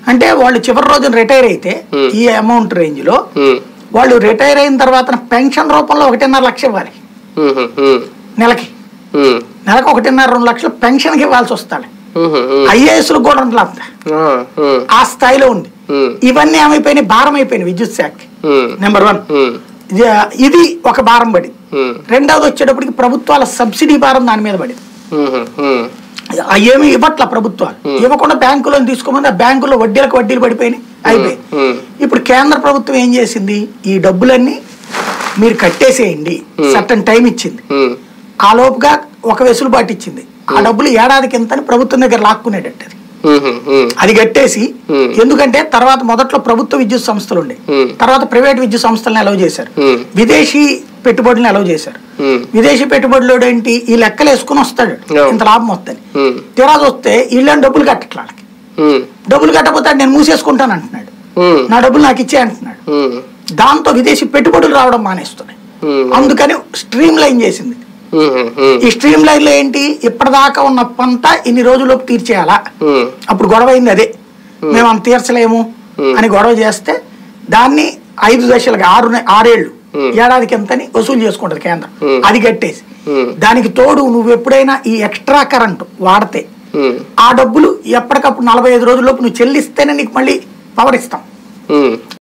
అంటే వాళ్ళు చివరి రోజున రిటైర్ అయితే ఈ అమౌంట్ రేంజ్ లో ఉమ్, వాళ్ళు రిటైర్ అయిన తర్వాత పెన్షన్ రూపంలో ఒకటిన్నర లక్ష ఇవ్వాలి ఉమ్, ఉమ్, నెలకి ఉమ్, నెలకు ఒకటిన్నర రెండు లక్షలు పెన్షన్కి ఇవ్వాల్సి వస్తాడు ఉమ్, ఉమ్, ఐఏఎస్లు కూడా ఉండాలి అంత ఆ, ఉమ్, ఆ స్థాయిలో ఉంది ఉమ్, ఇవన్నీ ఏమైపోయినాయి భారం అయిపోయినాయి విద్యుత్ శాఖకి ఉమ్, నెంబర్ వన్ ఉమ్, ఇది- ఇది ఒక భారం పడింది ఉమ్, రెండవది వచ్చేటప్పటికి ప్రభుత్వాల సబ్సిడీ భారం దాని మీద పడింది ఉమ్, ఉమ్, ఆ ఏమి ఇవ్వట్ల ప్రభుత్వాలు ఇవ్వకుండా బ్యాంకులో తీసుకోమని ఆ బ్యాంకులో వడ్డీలకు వడ్డీలు పడిపోయినాయి అయిపోయి ఉమ్, ఇప్పుడు కేంద్ర ప్రభుత్వం ఏం చేసింది ఈ డబ్బులన్నీ మీరు కట్టేసేయండి సర్టన్ టైం ఇచ్చింది ఉమ్, ఆ లోపుగా ఒక వెసులుబాటు ఇచ్చింది ఆ డబ్బులు ఏడాదికి ఇంతని ప్రభుత్వం దగ్గర లాక్కునేటట్టు అది ఉమ్, ఉమ్, అది కట్టేసి Hmm. ఎందుకంటే తర్వాత మొదట్లో ప్రభుత్వ విద్యుత్ సంస్థలు ఉండే Hmm. తర్వాత ప్రైవేట్ విద్యుత్ సంస్థలను అలౌ చేశారు Hmm. విదేశీ పెట్టుబడులను అలౌ చేశారు ఉమ్, విదేశీ పెట్టుబడులు ఏంటి ఈ లెక్కలు వేసుకుని వస్తాడు Yeah. ఇంత లాభం వస్తుంది ఉమ్, తీరా వస్తే వీళ్ళని డబ్బులు కట్టట్లా వాళ్ళకి ఉమ్, డబ్బులు కట్టకపోతే నేను మూసేసుకుంటాను అంటున్నాడు ఉమ్, నా డబ్బులు నాకు ఇచ్చే అంటున్నాడు ఉమ్, దాంతో విదేశీ పెట్టుబడులు రావడం మానేస్తున్నాయి ఉమ్, అందుకని స్ట్రీమ్ లైన్ చేసింది ఉమ్, ఉమ్, ఈ స్ట్రీమ్ లైన్ లో ఏంటి ఇప్పటిదాకా ఉన్న పంట ఇన్ని రోజుల్లోపు తీర్చేయాలా ఉమ్, అప్పుడు గొడవ అయింది అదే మేము అంత తీర్చలేము అని గొడవ చేస్తే దాన్ని ఐదు దశలుగా ఆరు నె- ఆరేళ్లు ఏడాదికి ఎంతని వసూలు చేసుకుంటది కేంద్రం Hmm. అది కట్టేసి Hmm. దానికి తోడు నువ్వు ఎప్పుడైనా ఈ ఎక్స్ట్రా కరెంట్ వాడితే ఉమ్, ఆ డబ్బులు ఎప్పటికప్పుడు నలభై ఐదు రోజుల్లోపు నువ్వు చెల్లిస్తేనే నీకు మళ్ళీ పవర్ ఇస్తాం ఉమ్.